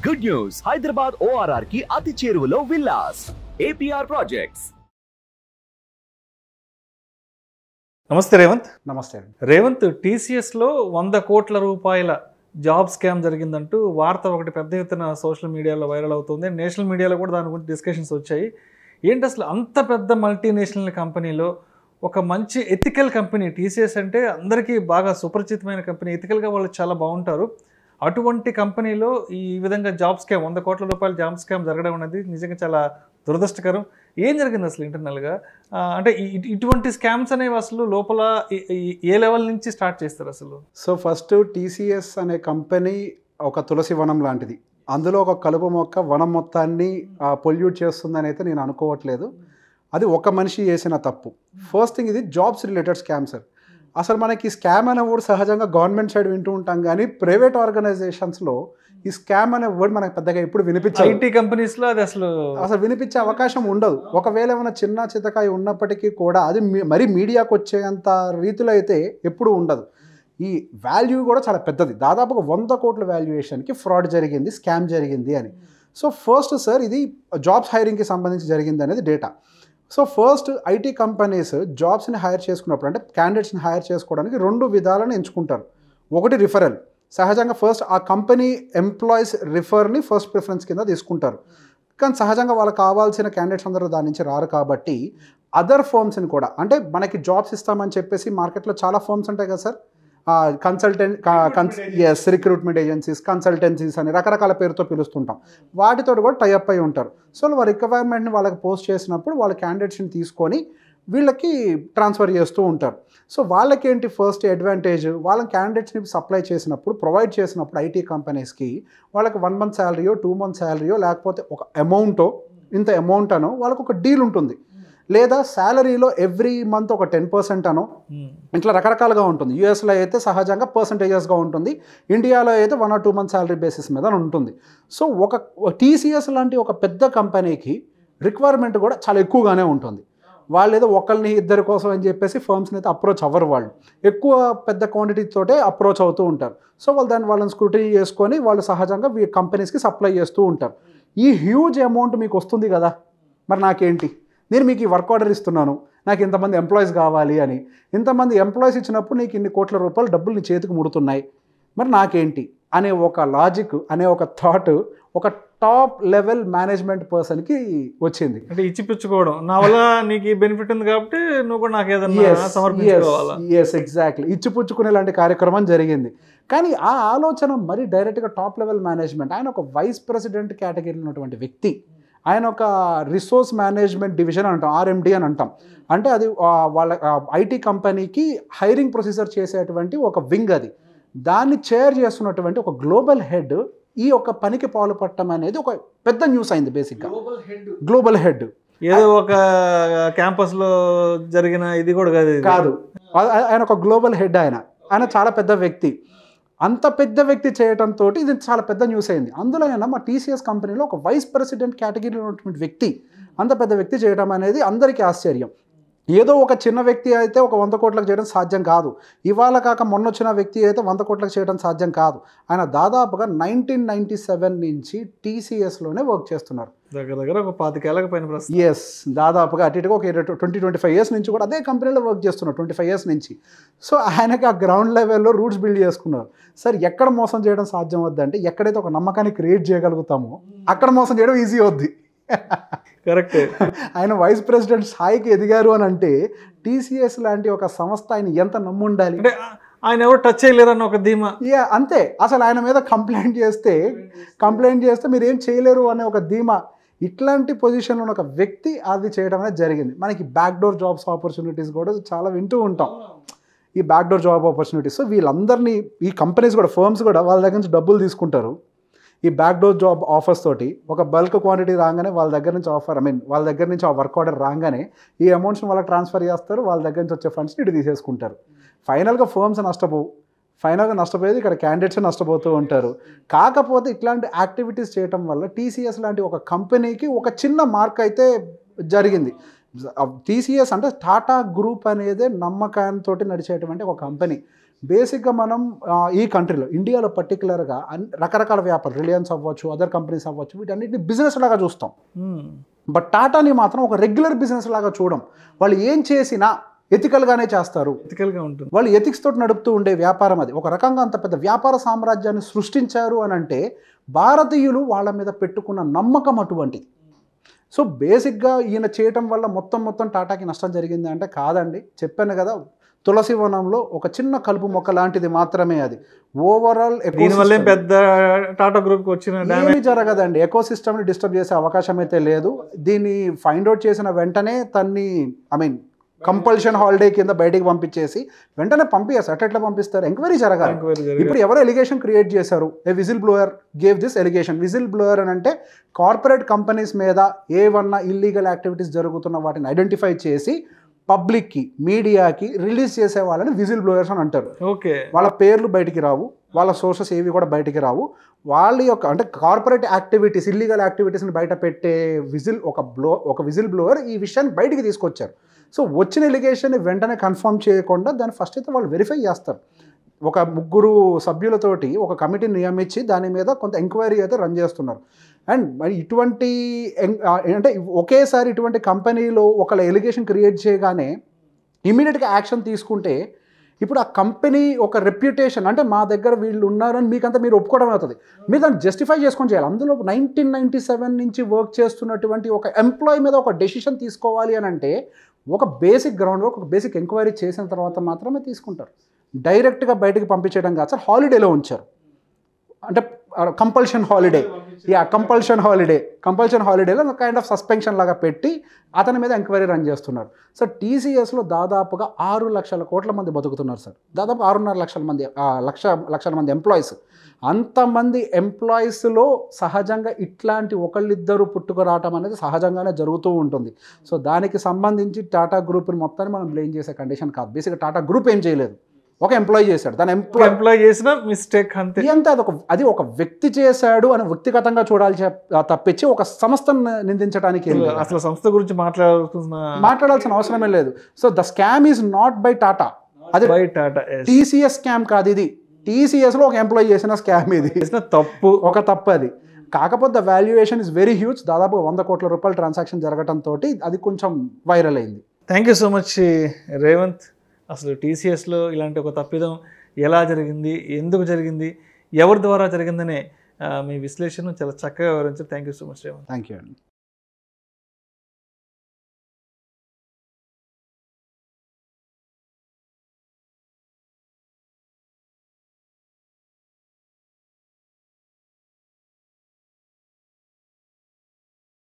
Good news Hyderabad ORR కి అతి చేరువలో విల్లాస్ ఏపీఆర్ ప్రాజెక్ట్స్ నమస్తే రేవంత్ నమస్తే అండి రేవంత్ టీసీఎస్లో వంద కోట్ల రూపాయల జాబ్ స్కామ్ జరిగిందంటూ వార్త ఒకటి పెద్ద ఎత్తున సోషల్ మీడియాలో వైరల్ అవుతుంది నేషనల్ మీడియాలో కూడా దాని గురించి డిస్కషన్స్ వచ్చాయి ఏంటి అసలు అంత పెద్ద మల్టీనేషనల్ కంపెనీలో ఒక మంచి ఎథికల్ కంపెనీ టీసీఎస్ అంటే అందరికీ బాగా సుపరిచితమైన కంపెనీ ఎథికల్గా వాళ్ళు చాలా బాగుంటారు అటువంటి కంపెనీలో ఈ విధంగా జాబ్ స్కామ్ వంద కోట్ల రూపాయల జాబ్ స్కామ్ జరగడం అనేది నిజంగా చాలా దురదృష్టకరం ఏం జరిగింది అసలు ఇంటర్నల్గా ఆ, అంటే ఈ- ఇటువంటి స్కామ్స్ అనేవి అసలు లోపల ఈ- ఈ- ఏ లెవెల్ నుంచి స్టార్ట్ చేస్తారు అసలు సో ఫస్ట్ టీసీఎస్ అనే కంపెనీ ఒక తులసి వనం లాంటిది అందులో ఒక కలుపు మొక్క వనం మొత్తాన్ని పొల్యూట్ చేస్తుందని అయితే నేను అనుకోవట్లేదు అది ఒక మనిషి చేసిన తప్పు ఫస్ట్ థింగ్ ఇది జాబ్స్ రిలేటెడ్ స్కామ్ సార్ అసలు మనకి స్కామ్ అనే వర్డ్ సహజంగా గవర్నమెంట్ సైడ్ వింటూ ఉంటాం కానీ ప్రైవేట్ ఆర్గనైజేషన్స్లో ఈ స్కామ్ అనే వర్డ్ మనకు పెద్దగా ఎప్పుడు వినిపించాలి ఐటీ కంపెనీస్లో అది అసలు అసలు వినిపించే అవకాశం ఉండదు ఒకవేళ ఏమైనా చిన్న చితకాయ ఉన్నప్పటికీ కూడా అది మీ- మరీ మీడియాకు వచ్చేంత రీతిలో అయితే ఎప్పుడూ ఉండదు ఈ వాల్యూ కూడా చాలా పెద్దది దాదాపుగా వంద కోట్ల వాల్యుయేషన్కి ఫ్రాడ్ జరిగింది స్కామ్ జరిగింది అని సో ఫస్ట్ సార్ ఇది జాబ్స్ హైరింగ్కి సంబంధించి జరిగింది అనేది data so first IT companies జాబ్స్ని హైర్ చేసుకున్నప్పుడు అంటే క్యాండిడేట్స్ని హైర్ చేసుకోవడానికి రెండు విధాలను ఎంచుకుంటారు ఒకటి రిఫరల్ సహజంగా ఫస్ట్ ఆ కంపెనీ ఎంప్లాయీస్ రిఫర్ని ఫస్ట్ ప్రిఫరెన్స్ కింద తీసుకుంటారు కానీ సహజంగా వాళ్ళకి కావాల్సిన క్యాండిడేట్స్ అందరూ దాని నుంచి రారు కాబట్టి అదర్ ఫర్మ్స్ని కూడా అంటే మనకి జాబ్స్ ఇస్తామని చెప్పేసి మార్కెట్లో చాలా ఫర్మ్స్ ఉంటాయి కదా sir consultants recruitment agencies consultancies అని రకరకాల పేరుతో పిలుస్తుంటాం వాటితో కూడా టైఅప్ అయి ఉంటారు సో వాళ్ళ రిక్వైర్మెంట్ని వాళ్ళకి పోస్ట్ చేసినప్పుడు వాళ్ళ క్యాండిడేట్స్ని తీసుకొని వీళ్ళకి ట్రాన్స్ఫర్ చేస్తూ ఉంటారు సో వాళ్ళకేంటి ఫస్ట్ అడ్వాంటేజ్ వాళ్ళ క్యాండిడేట్స్ని సప్లై చేసినప్పుడు ప్రొవైడ్ చేసినప్పుడు ఐటీ కంపెనీస్కి వాళ్ళకి వన్ మంత్ శాలరీయో టూ మంత్ శాలరీయో లేకపోతే ఒక అమౌంటో ఇంత అమౌంట్ అనో వాళ్ళకి ఒక డీల్ ఉంటుంది లేదా శాలరీలో ఎవ్రీ మంత్ ఒక టెన్ పర్సెంట్ అనో మ్మ్. ఇట్లా రకరకాలుగా ఉంటుంది యూఎస్లో అయితే సహజంగా పర్సంటేజెస్గా ఉంటుంది ఇండియాలో అయితే one or two month salary basis మీద ఉంటుంది సో ఒక టీసీఎస్ లాంటి ఒక పెద్ద కంపెనీకి రిక్వైర్మెంట్ కూడా చాలా ఎక్కువగానే ఉంటుంది వాళ్ళు ఏదో ఒకరిని ఇద్దరి కోసం అని చెప్పేసి ఫర్మ్స్ని అయితే అప్రోచ్ అవ్వరు వాళ్ళు ఎక్కువ పెద్ద క్వాంటిటీతోటే అప్రోచ్ అవుతూ ఉంటారు సో వాళ్ళు దాన్ని వాళ్ళని స్క్రూటినీ చేసుకొని వాళ్ళు సహజంగా వీ కంపెనీస్కి సప్లై చేస్తూ ఉంటారు ఈ హ్యూజ్ అమౌంట్ మీకు వస్తుంది కదా మరి నాకేంటి నేను మీకు ఈ వర్క్ ఆర్డర్ ఇస్తున్నాను నాకు ఇంతమంది ఎంప్లాయీస్ కావాలి అని ఇంతమంది ఎంప్లాయీస్ ఇచ్చినప్పుడు నీకు ఇన్ని కోట్ల రూపాయలు డబ్బులు నీ చేతికి ముడుతున్నాయి మరి నాకేంటి అనే ఒక లాజిక్ అనే ఒక థాట్ ఒక టాప్ లెవెల్ మేనేజ్మెంట్ పర్సన్కి వచ్చింది అంటే ఇచ్చి పుచ్చుకోవడం నా వల్ల నీకు ఈ బెనిఫిట్ ఉంది కాబట్టి నువ్వు కూడా నాకు ఏదన్నా సమర్పించుకోవాలా ఎస్ ఎగ్జాక్ట్లీ ఇచ్చిపుచ్చుకునే లాంటి కార్యక్రమం జరిగింది కానీ ఆ ఆలోచన మరి డైరెక్ట్గా టాప్ లెవెల్ మేనేజ్మెంట్ ఆయన ఒక వైస్ ప్రెసిడెంట్ కేటగిరీలో ఉన్నటువంటి వ్యక్తి ఆయన ఒక రిసోర్స్ మేనేజ్మెంట్ డివిజన్ అంటాం ఆర్ఎండి అని అంటాం అంటే అది ఆ, వాళ్ళ ఐటీ కంపెనీకి హైరింగ్ ప్రొసీజర్ చేసేటువంటి ఒక వింగ్ అది దాన్ని చైర్ చేస్తున్నటువంటి ఒక గ్లోబల్ హెడ్ ఈ ఒక పనికి పాల్పడటం అనేది ఒక పెద్ద న్యూస్ అయింది బేసిక్గా గ్లోబల్ హెడ్ ఏదో ఒక క్యాంపస్ లో జరిగిన ఇది కూడా కాదు ఇది. కాదు ఆ- ఆ- ఆయన ఒక గ్లోబల్ హెడ్ ఆయన ఆయన చాలా పెద్ద వ్యక్తి అంత పెద్ద వ్యక్తి చేయడంతో ఇది చాలా పెద్ద న్యూస్ అయింది అందులో అయినా మా టీసీఎస్ కంపెనీలో ఒక వైస్ ప్రెసిడెంట్ కేటగిరీలో ఉన్నటువంటి వ్యక్తి అంత పెద్ద వ్యక్తి చేయడం అనేది అందరికీ ఆశ్చర్యం ఏదో ఒక చిన్న వ్యక్తి అయితే ఒక వంద కోట్లకు చేయడం సాధ్యం కాదు ఇవాళ కాక మొన్న వచ్చిన వ్యక్తి అయితే వంద కోట్లకు చేయడం సాధ్యం కాదు ఆయన దాదాపుగా నైన్టీన్ నైన్టీ సెవెన్ నుంచి టీసీఎస్లోనే వర్క్ చేస్తున్నారు దగ్గర దగ్గర ఒక పాతికేళ్ళకి పైన ప్రస్తుతం ఎస్ దాదాపుగా అటు ఇటుగా ఒక ట్వంటీ ట్వంటీ ఫైవ్ ఇయర్స్ నుంచి కూడా అదే కంపెనీలో వర్క్ చేస్తున్నారు ట్వంటీ ఫైవ్ ఇయర్స్ నుంచి సో ఆయనకి ఆ గ్రౌండ్ లెవెల్లో రూట్స్ బిల్డ్ చేసుకున్నారు సార్ ఎక్కడ మోసం చేయడం సాధ్యం వద్దంటే ఎక్కడైతే ఒక నమ్మకాన్ని క్రియేట్ చేయగలుగుతామో అక్కడ మోసం చేయడం ఈజీ అవుద్ది కరెక్ట్ ఆయన వైస్ ప్రెసిడెంట్ స్థాయికి ఎదిగారు అని అంటే టీసీఎస్ లాంటి ఒక సంస్థ ఆయన ఎంత నమ్ముండాలి అంటే ఆ- ఆయన ఎవరు టచ్ చేయలేరన్న ఒక ధీమా యా అంతే అసలు ఆయన మీద కంప్లైంట్ చేస్తే కంప్లైంట్ చేస్తే మీరు ఏం చేయలేరు అనే ఒక ధీమా ఇట్లాంటి పొజిషన్లో ఉన్న ఒక వ్యక్తి అది చేయడం అనేది జరిగింది మనకి బ్యాక్డోర్ జాబ్స్ ఆపర్చునిటీస్ కూడా చాలా వింటూ ఉంటాం ఈ బ్యాక్డోర్ జాబ్ ఆపర్చునిటీస్ సో వీళ్ళందరినీ ఈ కంపెనీస్ కూడా ఫర్మ్స్ కూడా వాళ్ళ దగ్గర నుంచి డబ్బులు తీసుకుంటారు ఈ బ్యాక్డోర్ జాబ్ ఆఫర్స్ తోటి ఒక బల్క్ క్వాంటిటీ రాగానే వాళ్ళ దగ్గర నుంచి ఆఫర్ ఐ మీన్ వాళ్ళ దగ్గర నుంచి ఆ వర్క్ ఆర్డర్ రాగానే ఈ అమౌంట్స్ని వాళ్ళకి ట్రాన్స్ఫర్ చేస్తారు వాళ్ళ దగ్గర నుంచి వచ్చే ఫండ్స్ని ఇటు తీసేసుకుంటారు ఫైనల్గా ఫర్మ్స్ నష్టపోవు ఫైనల్గా నష్టపోయేది ఇక్కడ క్యాండిడేట్స్ నష్టపోతూ ఉంటారు కాకపోతే ఇట్లాంటి యాక్టివిటీస్ చేయటం వల్ల టీసీఎస్ లాంటి ఒక కంపెనీకి ఒక చిన్న మార్క్ అయితే జరిగింది టీసీఎస్ అంటే టాటా గ్రూప్ అనేదే నమ్మకంతో నడిచేటువంటి ఒక కంపెనీ బేసిక్గా మనం ఆ, ఈ కంట్రీలో ఇండియాలో పర్టికులర్గా అన్ రకరకాల వ్యాపారం రిలయన్స్ అవ్వచ్చు అదర్ కంపెనీస్ అవ్వచ్చు వీటన్నిటిని బిజినెస్ లాగా చూస్తాం మ్మ్. బట్ టాటాని మాత్రం ఒక రెగ్యులర్ బిజినెస్ లాగా చూడం వాళ్ళు ఏం చేసినా ఎథికల్గానే చేస్తారు ఎథికల్గా ఉంటుంది వాళ్ళు ఎథిక్స్ తోటి నడుపుతూ ఉండే వ్యాపారం అది ఒక రకంగా అంత పెద్ద వ్యాపార సామ్రాజ్యాన్ని సృష్టించారు అని అంటే భారతీయులు వాళ్ళ మీద పెట్టుకున్న నమ్మకం అటువంటిది సో బేసిక్గా ఈయన చేయటం వల్ల మొత్తం మొత్తం టాటాకి నష్టం జరిగింది అంటే కాదండి చెప్పాను కదా తులసి వనంలో ఒక చిన్న కలుపు మొక్క లాంటిది మాత్రమే అది ఓవరాల్ దీనివల్ల పెద్ద టాటా గ్రూప్కి వచ్చిన డ్యామేజ్ ఏమీ జరగదండి ఎకో సిస్టమ్ని డిస్టర్బ్ చేసే అవకాశం అయితే లేదు దీన్ని ఫైండ్ అవుట్ చేసిన వెంటనే తన్ని ఐ మీన్ కంపల్షన్ హాలిడే కింద బయటికి పంపించేసి వెంటనే పంపించారు అట్లా ఎట్లా పంపిస్తారు ఎంక్వైరీ జరగాలి ఎంక్వైరీ జరిగింది ఇప్పుడు ఎవరు ఎలిగేషన్ క్రియేట్ చేశారు a whistle blower gave this allegation whistle blower అని అంటే కార్పొరేట్ కంపెనీస్ మీద ఏవన్నా ఇల్లీగల్ యాక్టివిటీస్ జరుగుతున్న వాటిని ఐడెంటిఫై చేసి పబ్లిక్కి మీడియాకి రిలీజ్ చేసే వాళ్ళని విజిల్ బ్లోయర్స్ అని అంటారు ఓకే వాళ్ళ పేర్లు బయటికి రావు వాళ్ళ సోర్సెస్ ఏవి కూడా బయటికి రావు వాళ్ళ యొక్క అంటే కార్పొరేట్ యాక్టివిటీస్ ఇల్లీగల్ యాక్టివిటీస్ని బయట పెట్టే విజిల్ ఒక బ్లో ఒక విజిల్ బ్లోవర్ ఈ విషయాన్ని బయటికి తీసుకొచ్చారు సో వచ్చిన ఎలిగేషన్ వెంటనే కన్ఫర్మ్ చేయకుండా దాన్ని ఫస్ట్ అయితే వాళ్ళు వెరిఫై చేస్తారు ఒక ముగ్గురు సభ్యులతోటి ఒక కమిటీని నియమించి దాని మీద కొంత ఎంక్వైరీ అయితే రన్ చేస్తున్నారు అండ్ మరి ఇటువంటి ఎం- ఆ, అంటే ఒకేసారి ఇటువంటి కంపెనీలో ఒకళ్ళ ఎలిగేషన్ క్రియేట్ చేయగానే ఇమీడియట్గా యాక్షన్ తీసుకుంటే ఇప్పుడు ఆ కంపెనీ ఒక రెప్యుటేషన్ అంటే మా దగ్గర వీళ్ళు ఉన్నారని మీకంతా మీరు ఒప్పుకోవడం అవుతుంది మీరు దాన్ని జస్టిఫై చేసుకొని చేయాలి అందులో నైన్టీన్ నైంటీ సెవెన్ నుంచి వర్క్ చేస్తున్నటువంటి ఒక ఎంప్లాయీ మీద ఒక డెసిషన్ తీసుకోవాలి అని అంటే ఒక బేసిక్ గ్రౌండ్ వర్క్ ఒక బేసిక్ ఎంక్వైరీ చేసిన తర్వాత మాత్రమే తీసుకుంటారు డైరెక్ట్గా బయటకు పంపించడం కాదు సార్ హాలిడేలో ఉంచారు అంటే compulsion holiday yeah compulsion holiday compulsion హాలిడేలో కైండ్ ఆఫ్ సస్పెన్షన్ లాగా పెట్టి అతని మీద ఎంక్వైరీ రన్ చేస్తున్నారు సార్ టీసీఎస్లో దాదాపుగా ఆరు లక్షల కోట్ల మంది బతుకుతున్నారు సార్ దాదాపు ఆరున్నర లక్షల మంది ఆ, లక్ష లక్షల మంది ఎంప్లాయీస్ అంతమంది ఎంప్లాయీస్లో సహజంగా ఇట్లాంటి ఒకళ్ళిద్దరు పుట్టుకురావటం అనేది సహజంగానే జరుగుతూ ఉంటుంది సో దానికి సంబంధించి టాటా గ్రూప్ని మొత్తాన్ని మనం బ్లేమ్ చేసే కండిషన్ కాదు బేసిక్గా టాటా గ్రూప్ ఏం చేయలేదు ఒక ఎంప్లాయీ చేశాడు దాని ఎంప్లాయీ ఎంప్లాయ్ చేసిన మిస్టేక్ అంతే ఎంత అది ఒక అది ఒక వ్యక్తి చేశాడు అని వ్యక్తిగతంగా చూడాలి చెప్- తప్పించి ఒక సంస్థను నిందించడానికి ఏం లేదు. అసలు సంస్థ గురించి మాట్లాడుతున్న మాట్లాడాల్సిన అవసరమే లేదు so the scam is not by Tata అది by Tata yes. TCS scam కాదు ఇది టీసీఎస్ లో ఒక ఎంప్లాయీ చేసిన స్కామ్ ఇది చేసిన తప్పు ఒక తప్పు అది కాకపోతే the valuation is very huge దాదాపు వంద కోట్ల రూపాయల ట్రాన్సాక్షన్ జరగటం తోటి అది కొంచెం వైరల్ అయింది thank you so much Revanth అసలు టీసీఎస్లో ఇలాంటి ఒక తప్పిదం ఎలా జరిగింది ఎందుకు జరిగింది ఎవరి ద్వారా జరిగిందనే ఆ, మీ విశ్లేషణ చాలా చక్కగా వివరించారు thank you so much Revanth thank you అండి